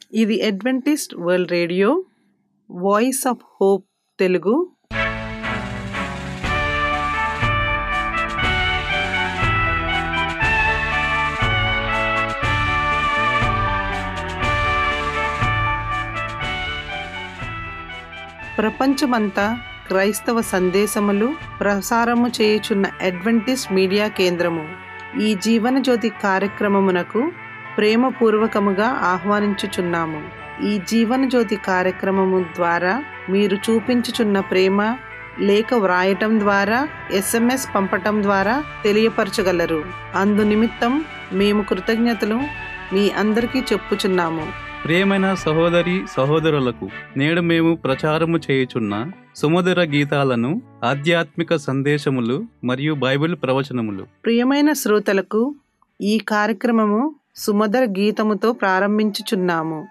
ఇది Adventist World Radio Voice of Hope Telugu ప్రపంచమంతా క్రైస్తవ సందేశములు ప్రసారము చేయుచున్న అడ్వెంటిస్ట్ మీడియా కేంద్రము ఈ జీవన జ్యోతి కార్యక్రమమునకు ప్రేమపూర్వకముగా ఆహ్వానించుచున్నాము ఈ జీవన జ్యోతి కార్యక్రమము ద్వారా మీరు చూపించుచున్న ప్రేమ లేఖ వ్రాయటం ద్వారా ఎస్ఎంఎస్ పంపటం ద్వారా తెలియపరచగలరు అందు నిమిత్తం మేము కృతజ్ఞతలు మీ అందరికీ చెప్పుచున్నాము ప్రియమైన సహోదరి సహోదరులకు నేడు మేము ప్రచారము చేయుచున్న సుమధుర గీతాలను ఆధ్యాత్మిక సందేశములు మరియు బైబిల్ ప్రవచనములు ప్రియమైన శ్రోతలకు ఈ కార్యక్రమము సుమధుర గీతముతో ప్రారంభించుచున్నాము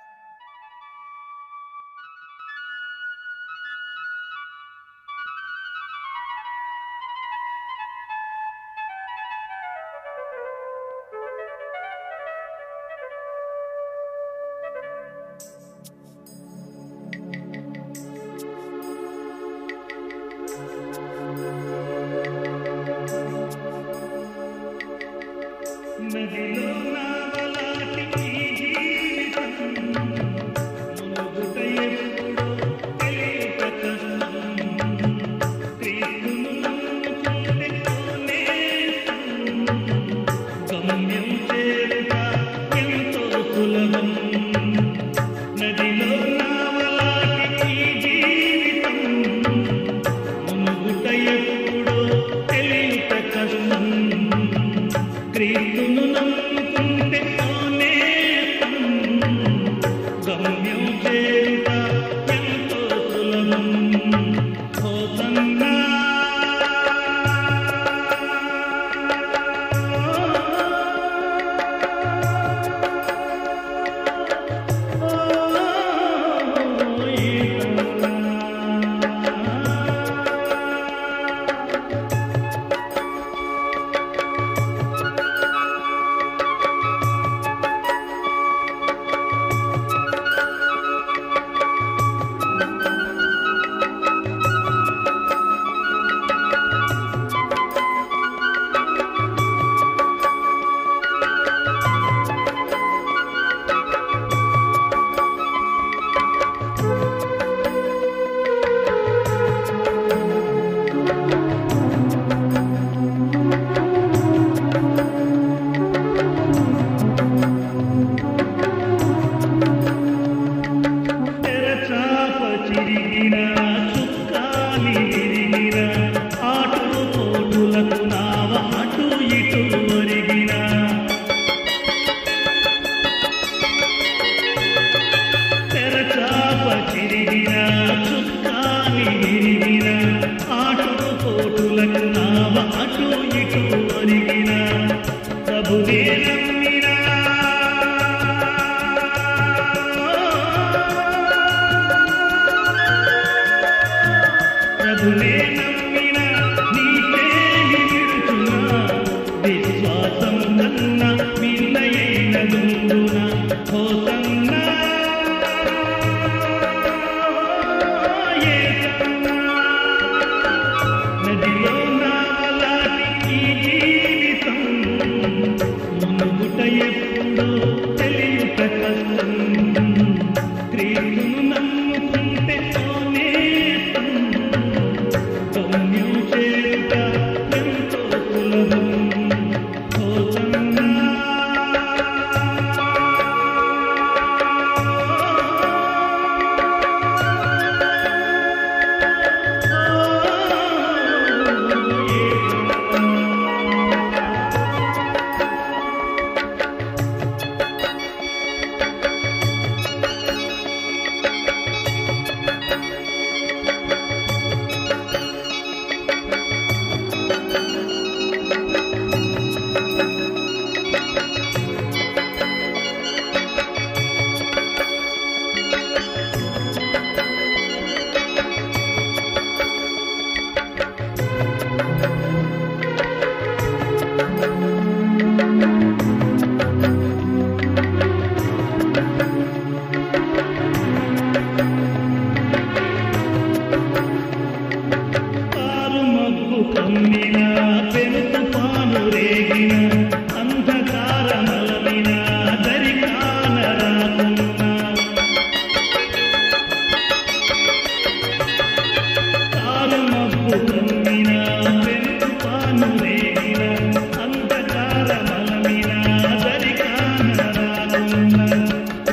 నదిలో నావలాటి ఈ జీవితం మునుగుట ఎప్పుడో తెలియక కష్టం క్రీస్తును నమ్ముకుంటే పోనేస్తం. గమ్యం చేరుట ఎంతో సులభం నదిలో నావలాటి ఈ జీవితం మునుగుట ఎప్పుడో తెలియక కష్టం క్రీస్తును నమ్ముకుంటే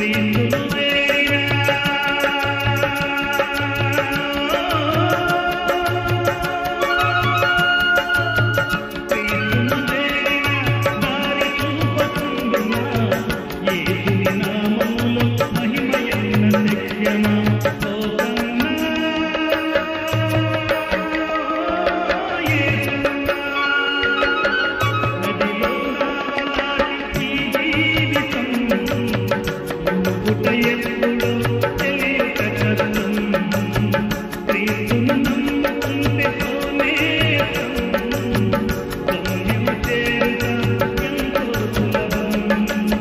క్రీస్తును వేడినా క్రీస్తును వేడినా దారి చూపకుండునా యేసుని నామములో మహిమయైన శక్యమా పోకన్నా యేసన్నా నదిలో నాలాటి ఈ జీవితం మునుగుట ఎప్పుడో తెలియక కష్టం క్రీస్తును నమ్ముకుంటే సోమేశం గమ్యం చేరుట ఎంతో సులభం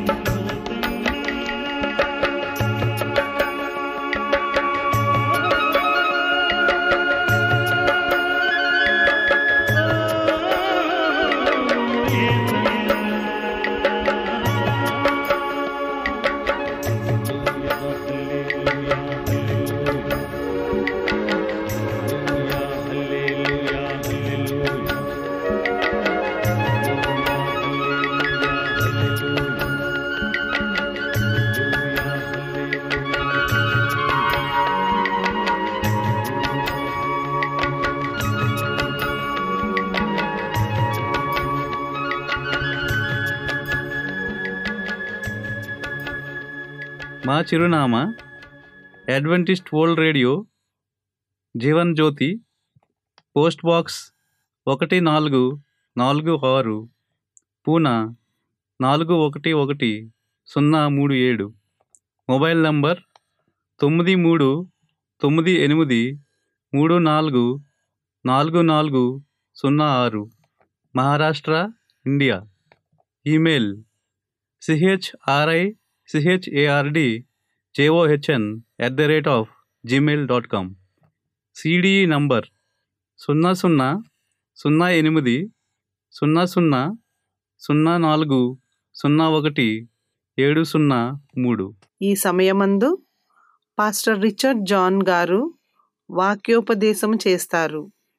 మా చిరునామా Adventist World Radio Jeevan Jyoti post box ఒకటి నాలుగు నాలుగు ఆరు పూనా నాలుగు ఒకటి ఒకటి సున్నా మూడు ఏడు మొబైల్ నంబర్ తొమ్మిది మూడు తొమ్మిది ఎనిమిది మూడు నాలుగు నాలుగు నాలుగు సున్నా ఆరు Maharashtra India email CHRI CHARD JOHN at the rate of Gmail dot com CDE number సున్నా సున్నా సున్నా ఎనిమిది సున్నా సున్నా సున్నా నాలుగు సున్నా ఒకటి ఏడు సున్నా మూడు ఈ సమయమందు పాస్టర్ రిచర్డ్ జాన్ గారు వాక్యోపదేశం చేస్తారు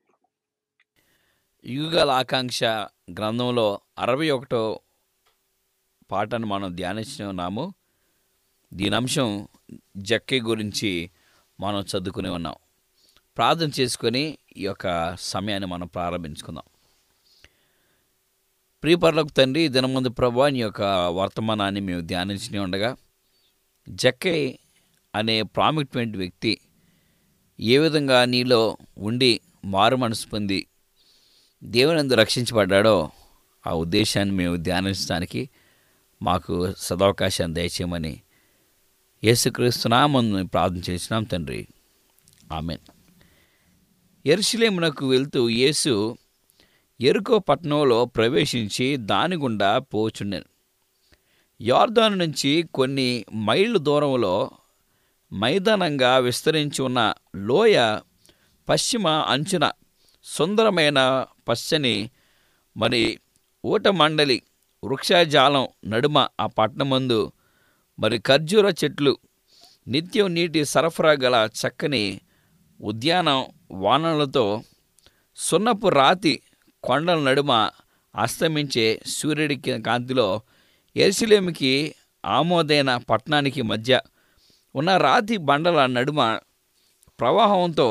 యుగల ఆకాంక్ష గ్రంథంలో అరవై ఒకటో పాటను మనం ధ్యానిస్తున్నాము దీని అంశం జక్కే గురించి మనం చదువుకుని ఉన్నాం ప్రార్థన చేసుకొని ఈ యొక్క సమయాన్ని మనం ప్రారంభించుకుందాం ప్రియపరులకు తండ్రి ఈ దినముందు ప్రభా నీ యొక్క వర్తమానాన్ని మేము ధ్యానించి ఉండగా జక్కే అనే ప్రాముఖ్యమైన వ్యక్తి ఏ విధంగా నీలో ఉండి మారు మనసు పొంది దేవునందు రక్షించబడ్డాడో ఆ ఉద్దేశాన్ని మేము ధ్యానించడానికి మాకు సదవకాశాన్ని దయచేయమని యేసుక్రీస్తునామని ప్రార్థన చేసినాం తండ్రి ఆమెన్ ఎరుసలేమునకు వెళ్తూ యేసు ఎరుకో పట్టణంలో ప్రవేశించి దాని గుండా పోచుండెను యార్దాను నుంచి కొన్ని మైళ్ళు దూరంలో మైదానంగా విస్తరించి ఉన్న లోయ పశ్చిమ అంచున సుందరమైన పచ్చని మరి ఊట మండలి వృక్షజాలం నడుమ ఆ పట్టణమందు మరి ఖర్జూర చెట్లు నిత్యం నీటి సరఫరా గల చక్కని ఉద్యానం వానలతో సున్నపు రాతి కొండల నడుమ అస్తమించే సూర్యుడి కి- కాంతిలో ఎరుసలేమికి ఆమోదైన పట్టణానికి మధ్య ఉన్న రాతి బండల నడుమ ప్రవాహంతో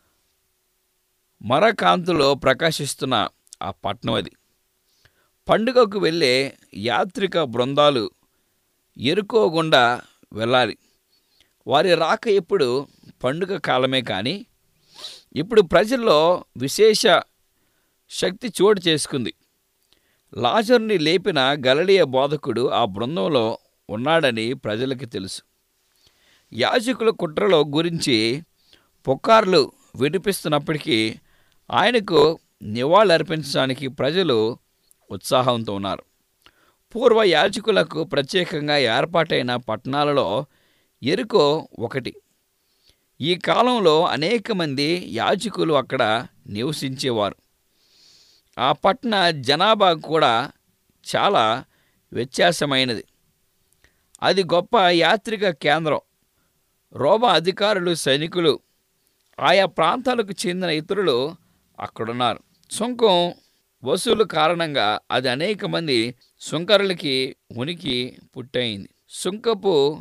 మరకాంతులో ప్రకాశిస్తున్న ఆ పట్టణం అది పండుగకు వెళ్ళే యాత్రిక బృందాలు ఎరుకో గుండా వెళ్ళాలి వారి రాక ఎప్పుడు పండుగ కాలమే కానీ ఇప్పుడు ప్రజల్లో విశేష శక్తి చోటు చేసుకుంది లాజర్ని లేపిన గలలియ బోధకుడు ఆ బృందంలో ఉన్నాడని ప్రజలకి తెలుసు యాజకుల కుట్రలో గురించి పుకార్లు వినిపిస్తున్నప్పటికీ ఆయనకు నివాళులర్పించడానికి ప్రజలు ఉత్సాహంతో ఉన్నారు పూర్వ యాజకులకు ప్రత్యేకంగా ఏర్పాటైన పట్టణాలలో ఎరుకో ఒకటి ఈ కాలంలో అనేక మంది యాజకులు అక్కడ నివసించేవారు ఆ పట్టణ జనాభా కూడా చాలా వ్యత్యాసమైనది అది గొప్ప యాత్రిక కేంద్రం రోమా అధికారులు సైనికులు ఆయా ప్రాంతాలకు చెందిన ఇతరులు అక్కడున్నారు సుంకం వసూలు కారణంగా అది అనేక మంది సుంకరులకి ఉనికి పుట్టయింది సుంకపు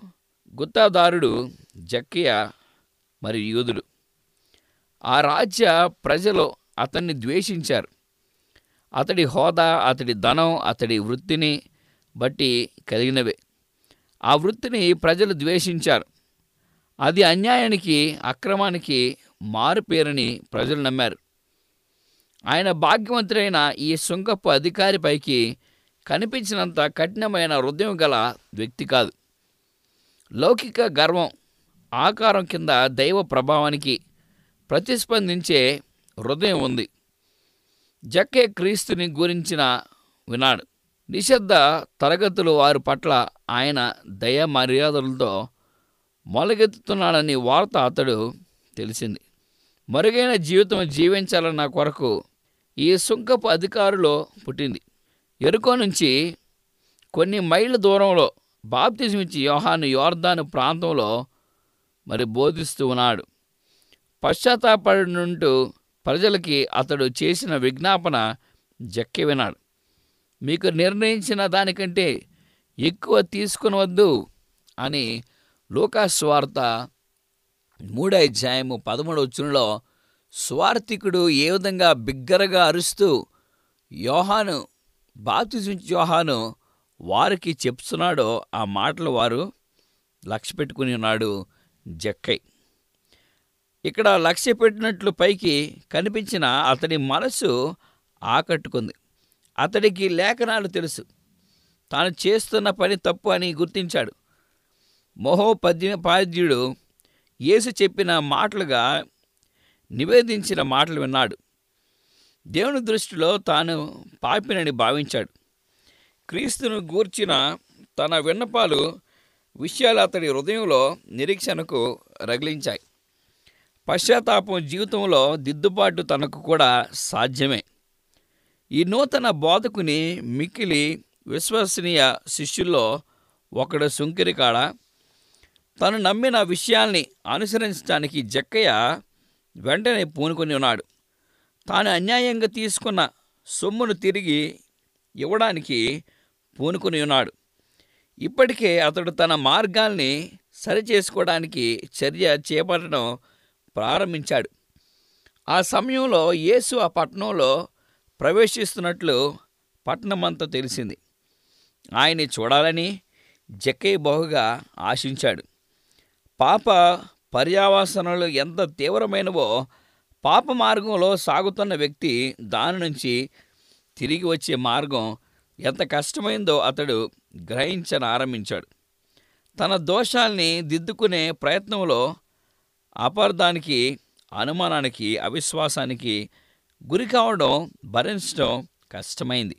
గుత్తాదారుడు జక్కియ మరియు యూదులు ఆ రాజ్య ప్రజలు అతన్ని ద్వేషించారు అతడి హోదా అతడి ధనం అతడి వృత్తిని బట్టి కలిగినవే ఆ వృత్తిని ప్రజలు ద్వేషించారు అది అన్యాయానికి అక్రమానికి మారుపేరని ప్రజలు నమ్మారు ఆయన భాగ్యవంతుడైన ఈ సుంకపు అధికారిపైకి కనిపించినంత కఠినమైన హృదయం గల వ్యక్తి కాదు లౌకిక గర్వం ఆకారం కింద దైవ ప్రభావానికి ప్రతిస్పందించే హృదయం ఉంది జక్కే క్రీస్తుని గురించిన వినాడు నిశ్శబ్ద తరగతులు వారి పట్ల ఆయన దయ మర్యాదలతో మొలగెత్తుతున్నాడని వార్త అతడు తెలిసింది మరుగైన జీవితం జీవించాలన్న కొరకు ఈ సుంకపు అధికారులో పుట్టింది ఎరుకో నుంచి కొన్ని మైళ్ళ దూరంలో బాప్తిజమిచ్చి యోహాను యోర్దాను ప్రాంతంలో మరి బోధిస్తూ ఉన్నాడు పశ్చాత్తాపడినుంటూ ప్రజలకి అతడు చేసిన విజ్ఞాపన జక్కి వినాడు మీకు నిర్ణయించిన దానికంటే ఎక్కువ తీసుకునవద్దు అని లూకాస్ స్వార్త మూడో అధ్యాయము పదమూడు వచ్చులో స్వార్థికుడు ఏ విధంగా బిగ్గరగా అరుస్తూ యోహాను బాప్తిజమించి యోహాను వారికి చెప్తున్నాడో ఆ మాటలు వారు లక్ష్య పెట్టుకుని ఉన్నాడు జక్కై ఇక్కడ లక్ష్య పెట్టినట్లు పైకి కనిపించిన అతడి మనసు ఆకట్టుకుంది అతడికి లేఖనాలు తెలుసు తాను చేస్తున్న పని తప్పు అని గుర్తించాడు మహోపద్యపాద్యుడు యేసు చెప్పిన మాటలుగా నివేదించిన మాటలు విన్నాడు దేవుని దృష్టిలో తాను పాపినని భావించాడు క్రీస్తును గూర్చిన తన విన్నపాలు విషయాలు అతడి హృదయంలో నిరీక్షణకు రగిలించాయి పశ్చాత్తాపం జీవితంలో దిద్దుబాటు తనకు కూడా సాధ్యమే ఈ నూతన బోధకుని మిక్కిలి విశ్వసనీయ శిష్యుల్లో ఒకడు సుంకిరి కాడ తను నమ్మిన విషయాల్ని అనుసరించడానికి జక్కయ్య వెంటనే పూనుకొని ఉన్నాడు తాను అన్యాయంగా తీసుకున్న సొమ్మును తిరిగి ఇవ్వడానికి పూనుకొని ఉన్నాడు ఇప్పటికే అతడు తన మార్గాల్ని సరిచేసుకోవడానికి చర్య చేపట్టడం ప్రారంభించాడు ఆ సమయంలో యేసు ఆ పట్టణంలో ప్రవేశిస్తున్నట్లు పట్టణమంతా తెలిసింది ఆయన్ని చూడాలని జక్కయ్య బహుగా ఆశించాడు పాప పర్యావసనాలు ఎంత తీవ్రమైనవో పాప మార్గంలో సాగుతున్న వ్యక్తి దాని నుంచి తిరిగి వచ్చే మార్గం ఎంత కష్టమైందో అతడు గ్రహించని ఆరంభించాడు తన దోషాల్ని దిద్దుకునే ప్రయత్నంలో అపార్థానికి అనుమానానికి అవిశ్వాసానికి గురి కావడం భరించడం కష్టమైంది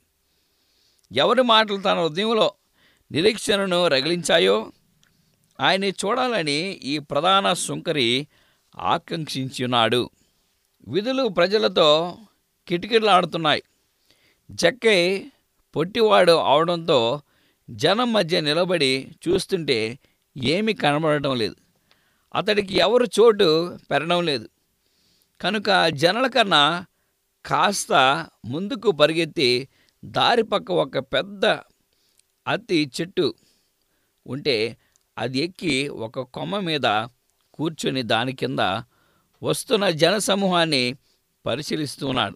ఎవరి మాటలు తన హృదయంలో నిరీక్షణను రగిలించాయో ఆయన్ని చూడాలని ఈ ప్రధాన సుంకరి ఆకాంక్షించున్నాడు విధులు ప్రజలతో కిటికీలాడుతున్నాయి జక్కై పొట్టివాడు అవడంతో జనం మధ్య నిలబడి చూస్తుంటే ఏమీ కనబడటం లేదు అతడికి ఎవరు చోటు పెరగడం లేదు కనుక జనల కన్నా కాస్త ముందుకు పరిగెత్తి దారి పక్క ఒక పెద్ద అతి చెట్టు ఉంటే అది ఎక్కి ఒక కొమ్మ మీద కూర్చొని దాని కింద వస్తున్న జనసమూహాన్ని పరిశీలిస్తున్నాడు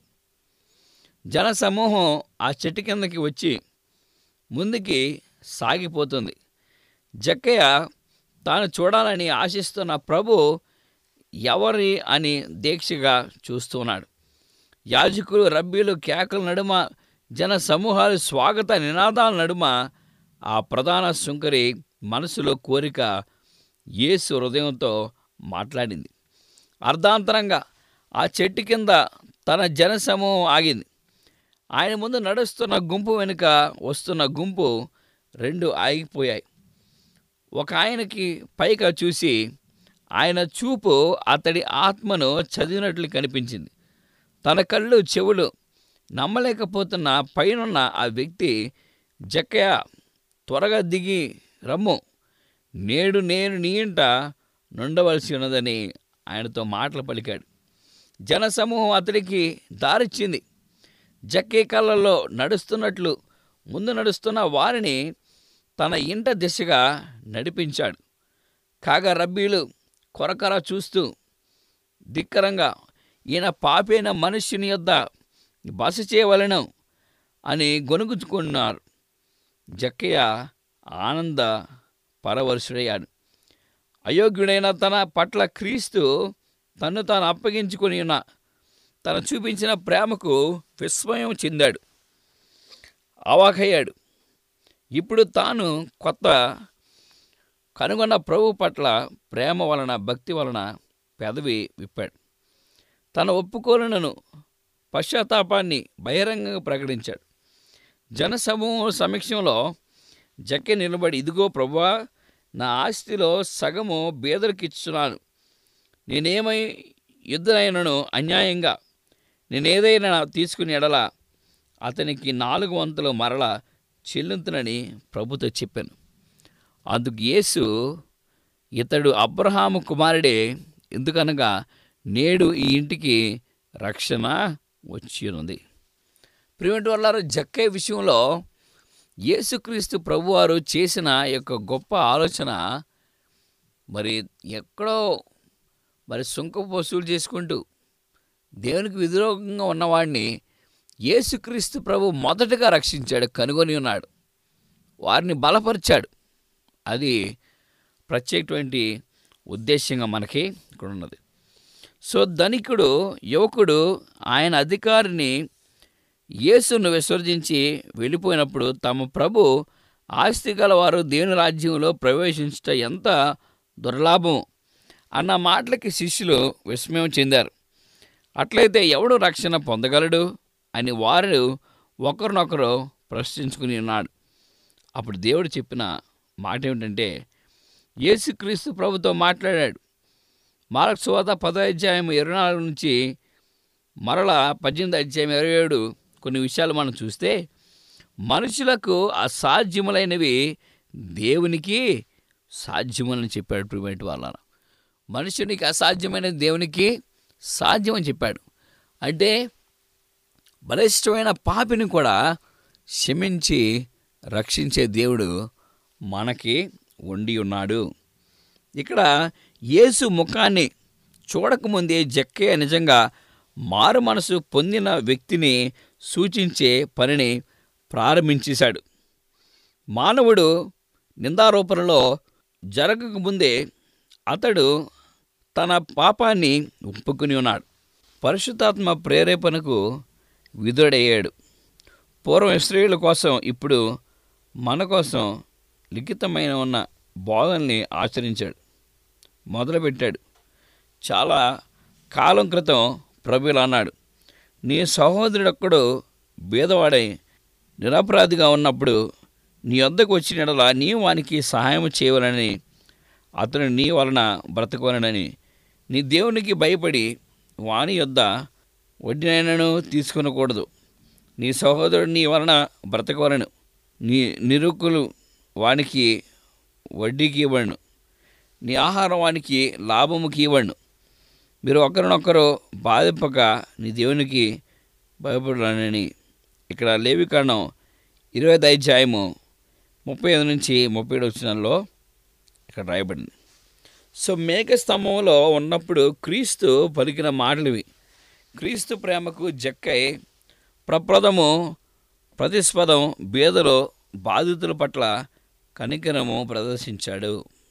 జనసమూహం ఆ చెట్టు కిందకి వచ్చి ముందుకి సాగిపోతుంది జక్కయ్య తాను చూడాలని ఆశిస్తున్న ప్రభు ఎవరి అని దీక్షగా చూస్తున్నాడు యాజకులు రబ్బీలు కేకల నడుమ జన సమూహాలు స్వాగత నినాదాల నడుమ ఆ ప్రధాన సుంకరి మనసులో కోరిక యేసు హృదయంతో మాట్లాడింది అర్ధాంతరంగా ఆ చెట్టు కింద తన జనసమూహం ఆగింది ఆయన ముందు నడుస్తున్న గుంపు వెనుక వస్తున్న గుంపు రెండు ఆగిపోయాయి ఒక ఆయనకి పైగా చూసి ఆయన చూపు అతడి ఆత్మను చదివినట్లు కనిపించింది తన కళ్ళు చెవులు నమ్మలేకపోతున్న పైనున్న ఆ వ్యక్తి జక్కయ్య త్వరగా దిగి రమ్ము నేడు నేను నీ ఇంట నుండవలసి ఉన్నదని ఆయనతో మాటలు పలికాడు జనసమూహం అతడికి దారిచ్చింది జక్కే కళ్ళల్లో నడుస్తున్నట్లు ముందు నడుస్తున్న వారిని తన ఇంట దిశగా నడిపించాడు కాగా రబ్బీలు కొరకర చూస్తూ ధిక్కరంగా ఈయన పాపైన మనుష్యుని యొద్ద బస చేయవలను అని గొనుగుచుకున్నారు జక్కయ్య ఆనంద పరవశుడయ్యాడు అయోగ్యుడైన తన పట్ల క్రీస్తు తన్ను తాను అప్పగించుకొని ఉన్న తను చూపించిన ప్రేమకు విస్మయం చెందాడు అవాకయ్యాడు ఇప్పుడు తాను కొత్త కనుగొన్న ప్రభు పట్ల ప్రేమ వలన భక్తి వలన పెదవి విప్పాడు తన ఒప్పుకోలను పశ్చాత్తాపాన్ని బహిరంగంగా ప్రకటించాడు జనసమూహం సమక్షంలో జక్కె నిలబడి ఇదిగో ప్రభువా నా ఆస్తిలో సగము బేదరికిచ్చున్నాను నేనేమై యుద్ధనైనను అన్యాయంగా నేనేదైనా తీసుకుని ఎడల అతనికి నాలుగు వంతులు మరల చెల్లింతునని ప్రభుతో చెప్పాను అందుకు యేసు ఇతడు అబ్రహాము కుమారుడే ఎందుకనగా నేడు ఈ ఇంటికి రక్షణ వచ్చి ఉంది ప్రివెంట్ వల్ల జక్కే విషయంలో యేసుక్రీస్తు ప్రభువారు చేసిన యొక్క గొప్ప ఆలోచన మరి ఎక్కడో మరి సుంకం వసూలు చేసుకుంటూ దేవునికి విధిరోగంగా ఉన్నవాడిని యేసుక్రీస్తు ప్రభు మొదటగా రక్షించాడు కనుగొని ఉన్నాడు వారిని బలపరిచాడు అది ప్రత్యేకటువంటి ఉద్దేశంగా మనకి ఇక్కడ ఉన్నది సో ధనికుడు యువకుడు ఆయన అధికారిని యేసును విసర్జించి వెళ్ళిపోయినప్పుడు తమ ప్రభు ఆస్తి గలవారు దేవుని రాజ్యంలో ప్రవేశించట ఎంత దుర్లాభం అన్న మాటలకి శిష్యులు విస్మయం చెందారు అట్లయితే ఎవడు రక్షణ పొందగలడు అని వారు ఒకరినొకరు ప్రశ్నించుకుని ఉన్నాడు అప్పుడు దేవుడు చెప్పిన మాట ఏమిటంటే యేసుక్రీస్తు ప్రభుతో మాట్లాడాడు మార్క్ సువాత పదో అధ్యాయం ఇరవై నాలుగు నుంచి మరల పద్దెనిమిది అధ్యాయం ఇరవై ఏడు కొన్ని విషయాలు మనం చూస్తే మనుషులకు అసాధ్యములైనవి దేవునికి సాధ్యమని చెప్పాడు ప్రిమేట్ వాళ్ళ మనుషునికి అసాధ్యమైన దేవునికి సాధ్యమని చెప్పాడు అంటే బలిష్టమైన పాపిని కూడా క్షమించి రక్షించే దేవుడు మనకి ఉండి ఉన్నాడు ఇక్కడ యేసు ముఖాన్ని చూడకముందే జక్కయ్య నిజంగా మారు మనసు పొందిన వ్యక్తిని సూచించే పనిని ప్రారంభించేశాడు మానవుడు నిందారోపణలో జరగకముందే అతడు తన పాపాన్ని ఒప్పుకుని ఉన్నాడు పరిశుద్ధాత్మ ప్రేరేపణకు విధుడయ్యాడు పూర్వం ఇస్రాయేల్ కోసం ఇప్పుడు మన కోసం లిఖితమైన ఉన్న బోధనల్ని ఆచరించాడు మొదలుపెట్టాడు చాలా కాలం క్రితం ప్రభులు అన్నాడు నీ సహోదరుడొక్కడు బీదవాడై నిరపరాధిగా ఉన్నప్పుడు నీ వద్దకు వచ్చిన యెడల నీ వానికి సహాయం చేయవలని అతను నీ వలన బ్రతకవలనని నీ దేవునికి భయపడి వాని యొద్ద వడ్డీనైనను తీసుకొనకూడదు నీ సహోదరుడు నీ వలన బ్రతకవలను నీ నిరుకులు వానికి వడ్డీకి ఇవ్వను నీ ఆహారం వానికి లాభముకి ఇవ్వను మీరు ఒకరినొకరు బాధింపక నీ దేవునికి భయపడాలని ఇక్కడ లేవికాండం ఇరవై ఐదు అధ్యాయము ముప్పై ఐదు నుంచి ముప్పై ఏడు వచ్చినాల్లో ఇక్కడ రాయబడింది సో మేఘస్తంభంలో ఉన్నప్పుడు క్రీస్తు పలికిన మాటలు ఇవి క్రీస్తు ప్రేమకు జక్కై ప్రప్రదము ప్రతిస్పదం బీదలో బాధితుల పట్ల కనికరము ప్రదర్శించాడు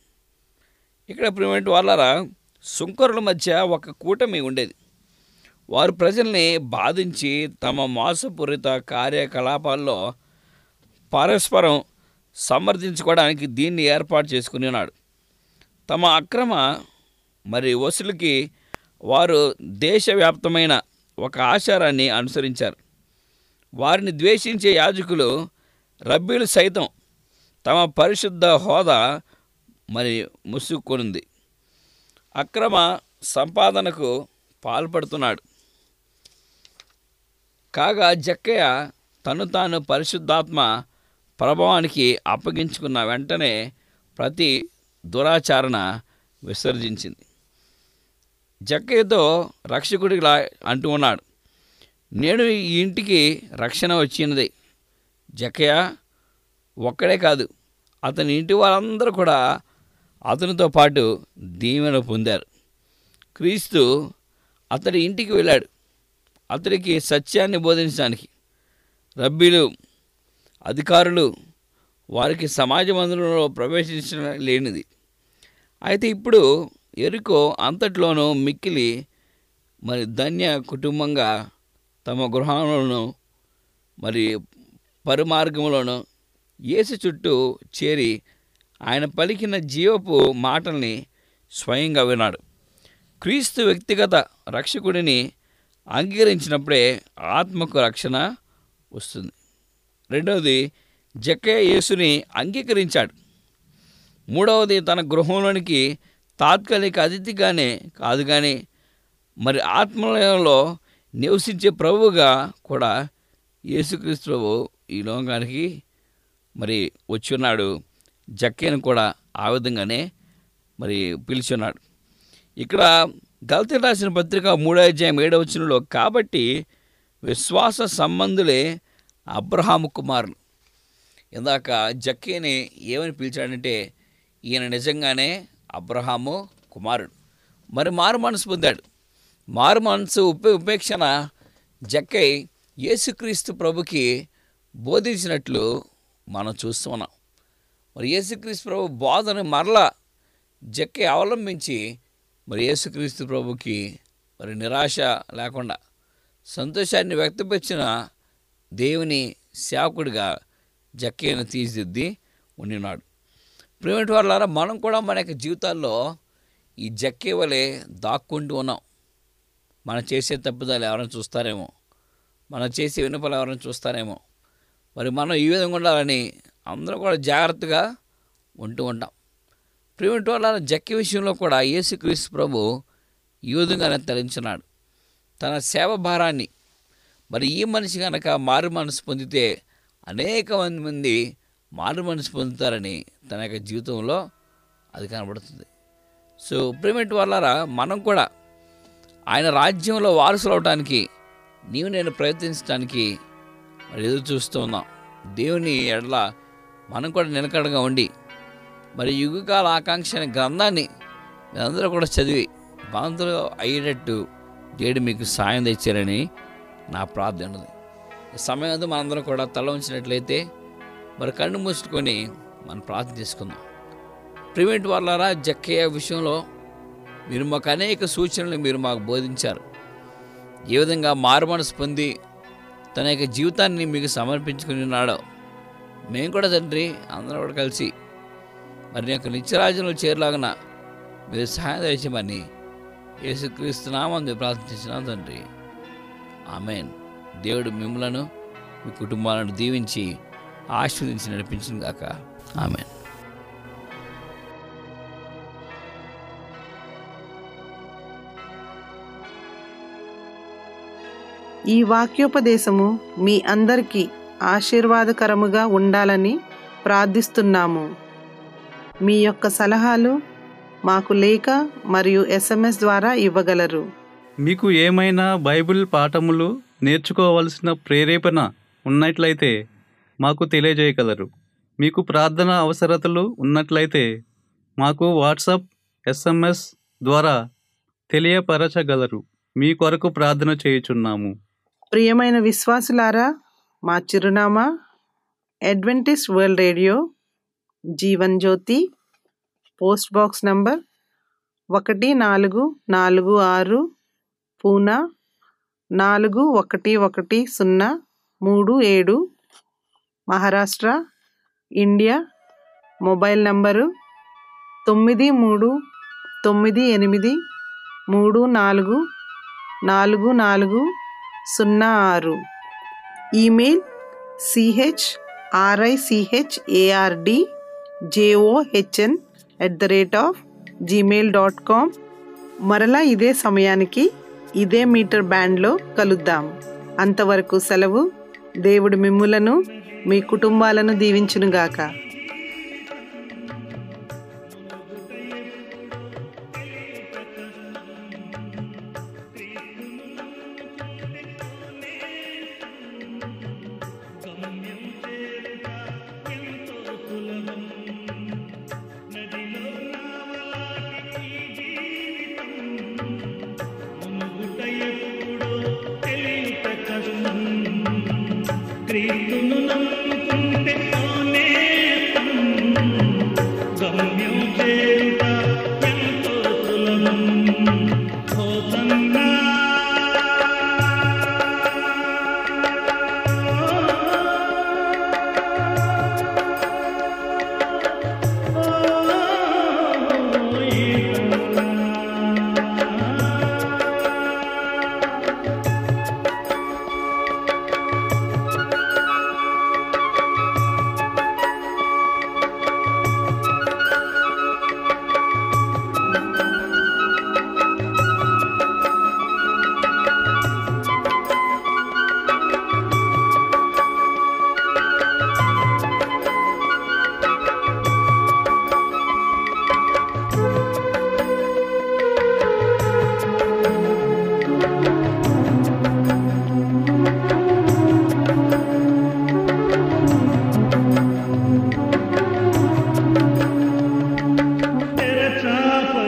ఇక్కడ ప్రిమెంట్ వాళ్ళరా సుంకరుల మధ్య ఒక కూటమి ఉండేది వారు ప్రజల్ని బాధించి తమ మోసపూరిత కార్యకలాపాల్లో పరస్పరం సమర్థించుకోవడానికి దీన్ని ఏర్పాటు చేసుకుని ఉన్నాడు తమ అక్రమ మరి వసూలుకి వారు దేశవ్యాప్తమైన ఒక ఆచారాన్ని అనుసరించారు వారిని ద్వేషించే యాజకులు రబ్బీలు సైతం తమ పరిశుద్ధ హోదా మరి ముసుక్కునుంది అక్రమ సంపాదనకు పాల్పడుతున్నాడు కాగా జక్కయ్య తను తాను పరిశుద్ధాత్మ ప్రభావానికి అప్పగించుకున్న వెంటనే ప్రతి దురాచరణ విసర్జించింది జక్కయ్యతో రక్షకుడిలా అంటూ ఉన్నాడు నేడు ఈ ఇంటికి రక్షణ వచ్చినది జక్కయ్య ఒక్కడే కాదు అతని ఇంటి వారందరూ కూడా అతనితో పాటు దీవెన పొందారు క్రీస్తు అతడి ఇంటికి వెళ్ళాడు అతడికి సత్యాన్ని బోధించడానికి రబ్బీలు అధికారులు వారికి సమాజ మందిరంలో ప్రవేశించడం లేనిది అయితే ఇప్పుడు ఎరుకో అంతట్లోనూ మిక్కిలి మరి ధన్య కుటుంబంగా తమ గృహంలోనూ మరి పరుమార్గంలోనూ యేసు చుట్టూ చేరి ఆయన పలికిన జీవపు మాటల్ని స్వయంగా విన్నాడు క్రీస్తు వ్యక్తిగత రక్షకుడిని అంగీకరించినప్పుడే ఆత్మకు రక్షణ వస్తుంది రెండవది జక్కయ్య యేసుని అంగీకరించాడు మూడవది తన గృహంలోనికి తాత్కాలిక అతిథిగానే కాదు కానీ మరి ఆత్మలయంలో నివసించే ప్రభువుగా కూడా యేసుక్రీస్తు ప్రభు ఈ లోకానికి మరి వచ్చున్నాడు జక్కయ్యను కూడా ఆ విధంగానే మరి పిలిచున్నాడు ఇక్కడ గల్తీ రాసిన పత్రిక మూడో అధ్యాయం ఏడవ వచనంలో కాబట్టి విశ్వాస సంబంధులే అబ్రహాము కుమారులు ఇందాక జక్కీని ఏమని పిలిచాడంటే ఈయన నిజంగానే అబ్రహాము కుమారుడు మరి మారు మనసు పొందాడు మారు మనసు ఉపే ఉపేక్షణ జక్కై యేసుక్రీస్తు ప్రభుకి బోధించినట్లు మనం చూస్తున్నాం మరి యేసుక్రీస్తు ప్రభు బోధన మరలా జక్కై అవలంబించి మరి యేసుక్రీస్తు ప్రభుకి మరి నిరాశ లేకుండా సంతోషాన్ని వ్యక్తపరిచిన దేవుని సేవకుడిగా జక్కయ్యను తీర్చిదిద్ది ఉండినాడు ప్రేమటి వాళ్ళారా మనం కూడా మన యొక్క జీవితాల్లో ఈ జక్కే వలె దాక్కుంటూ ఉన్నాం మనం చేసే తప్పుదాలు ఎవరైనా చూస్తారేమో మనం చేసే వినపలు ఎవరైనా చూస్తారేమో మరి మనం ఈ విధంగా ఉండాలని అందరూ కూడా జాగ్రత్తగా ఉంటూ ఉంటాం ప్రేమటి వాళ్ళ జక్కి విషయంలో కూడా యేసుక్రీస్తు ప్రభు ఈ విధంగానే తరించున్నాడు తన సేవ భారాన్ని మరి ఈ మనిషి కనుక మారు మనసు పొందితే అనేక మంది మంది మారు మనసు పొందుతారని తన యొక్క జీవితంలో అది కనబడుతుంది సో ప్రేమటి వాళ్ళారా మనం కూడా ఆయన రాజ్యంలో వారసులు అవడానికి నీవు నేను ప్రయత్నించడానికి మరి ఎదురు చూస్తూ ఉన్నాం దేవుని ఎడల మనం కూడా నిలకడగా ఉండి మరి యుగకాల ఆకాంక్ష అనే గ్రంథాన్ని మీరందరూ కూడా చదివి బాంతులు అయ్యేటట్టు దేవుడు మీకు సాయం తెచ్చారని నా ప్రార్థన ఉన్నది ఈ సమయం అంతా మనందరం కూడా తల ఉంచినట్లయితే మరి కళ్ళు మూసుకొని మనం ప్రార్థన చేసుకుందాం ప్రివెంట్ వాళ్ళారా జక్కయ్య విషయంలో మీరు మాకు అనేక సూచనలు మీరు మాకు బోధించారు ఏ విధంగా మారు మనసు పొంది తన యొక్క జీవితాన్ని మీకు సమర్పించుకుని ఉన్నాడో మేము కూడా తండ్రి అందరం కూడా కలిసి మరి నీ యొక్క నిత్యరాజ్యంలో చేరలాగన మీరు సహాయం చేసేమని యేసుక్రీస్తు నామంది ప్రార్థించినాం తండ్రి ఆమెన్ దేవుడు మిమ్మలను మీ కుటుంబాలను దీవించి ఆశీర్వదించి నడిపించిన గాక ఆమెన్ ఈ వాక్యోపదేశము మీ అందరికీ ఆశీర్వాదకరముగా ఉండాలని ప్రార్థిస్తున్నాము మీ యొక్క సలహాలు మాకు లేఖ మరియు ఎస్ఎంఎస్ ద్వారా ఇవ్వగలరు మీకు ఏమైనా బైబిల్ పాఠములు నేర్చుకోవలసిన ప్రేరేపణ ఉన్నట్లయితే మాకు తెలియజేయగలరు మీకు ప్రార్థన అవసరతలు ఉన్నట్లయితే మాకు వాట్సాప్ ఎస్ఎంఎస్ ద్వారా తెలియపరచగలరు మీ కొరకు ప్రార్థన చేయుచున్నాము ప్రియమైన విశ్వాసులారా మా చిరునామా Adventist World Radio Jeevan Jyoti post box number ఒకటి నాలుగు నాలుగు ఆరు పూనా నాలుగు ఒకటి ఒకటి సున్నా మూడు ఏడు మహారాష్ట్ర ఇండియా మొబైల్ నంబరు తొమ్మిది మూడు తొమ్మిది ఎనిమిది మూడు నాలుగు నాలుగు నాలుగు సున్నా ఆరు email CH RICH ARD JOHN at the rate of Gmail dot com మరలా ఇదే సమయానికి ఇదే మీటర్ బ్యాండ్లో కలుద్దాం అంతవరకు సెలవు దేవుడు మిమ్ములను మీ కుటుంబాలను దీవించునుగాక గమ్యం చేరుట ఎంతో సులభం నదిలో నా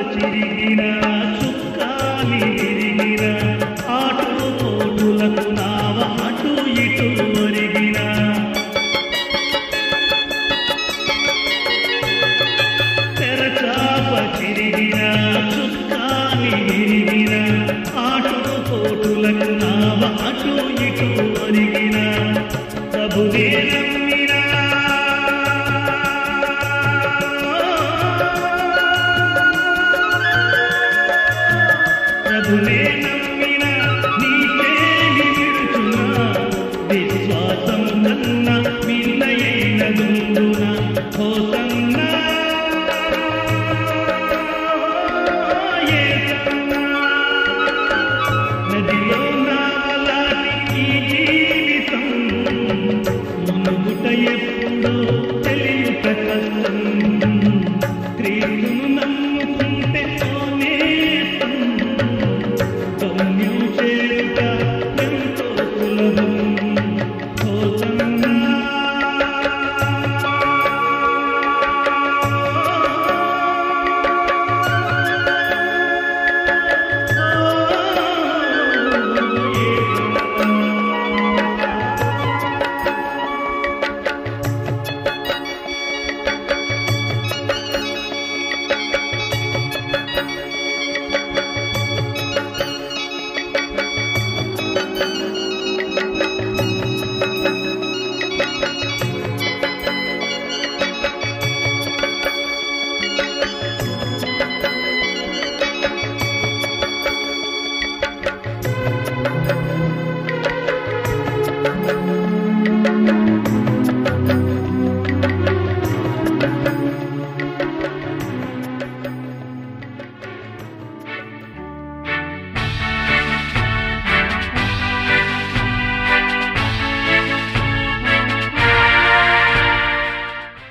చిరిగిన